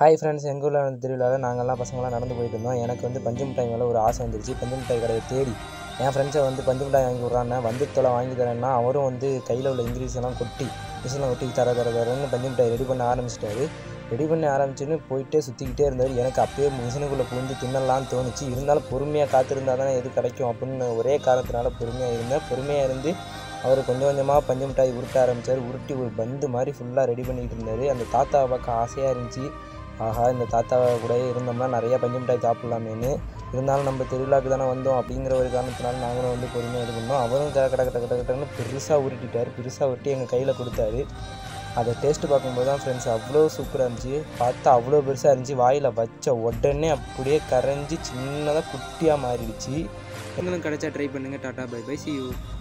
hi friends எங்கள் ஊரில் வந்து திருவிழாவில் நாங்கள்லாம் பசங்களாம் நடந்து போயிட்டு இருந்தோம் எனக்கு வந்து பஞ்சு மிட்டாய் மேலே ஒரு ஆசை வந்துருச்சு பஞ்சு மிட்டாய் கடையை தேடி என் ஃப்ரெண்ட்ஸை வந்து பஞ்சு மிட்டாய் வாங்கி விட்றான்னு வந்து தொலை வாங்கி தரேன்னா அவரும் வந்து கையில் உள்ள இங்கிலீஷ் எல்லாம் கொட்டி மிஷினில் கொட்டி தர தர தரன்னு பஞ்சு மிட்டாய் ரெடி பண்ண ஆரம்பிச்சிட்டாரு ரெடி பண்ண ஆரம்பிச்சுன்னு போயிட்டே சுற்றிக்கிட்டே இருந்தார் எனக்கு அப்பயே மிஷினுக்குள்ளே புகுந்து தின்னலாம்னு தோணுச்சு இருந்தாலும் பொறுமையாக காத்திருந்தா தானே எது கிடைக்கும் அப்படின்னு ஒரே காரணத்தினால பொறுமையாக இருந்தேன் பொறுமையாக இருந்து அவர் கொஞ்சம் கொஞ்சமாக பஞ்சு மிட்டாய் உருட்ட ஆரம்பித்தார் உருட்டி ஒரு பந்து மாதிரி ஃபுல்லாக ரெடி பண்ணிகிட்டு இருந்தார் அந்த தாத்தாவை பார்க்க ஆசையாக இருந்துச்சு ஆஹா இந்த தாத்தாவை கூட இருந்தோம்னா நிறைய பஞ்சு மிட்டாய் சாப்பிட்லாமேன்னு இருந்தாலும் நம்ம திருவிழாக்கு தானே வந்தோம் அப்படிங்கிற ஒரு காரணத்தினால நாங்களும் வந்து பொறுமையாக இது பண்ணோம் அவரும் கட கட கட கட கடன்னு பெருசாக உருட்டிட்டார் பெருசாக உருட்டி எங்கள் கையில் கொடுத்தாரு அதை டேஸ்ட் பார்க்கும்போது தான் ஃப்ரெண்ட்ஸ் அவ்வளோ சூப்பராக இருந்துச்சு பார்த்தா அவ்வளோ பெருசாக இருந்துச்சு வாயில் வச்ச உடனே அப்படியே கரைஞ்சி சின்னதாக குட்டியாக மாறிடுச்சு நீங்களும் கிடைச்சா ட்ரை பண்ணுங்கள் tata bye bye see you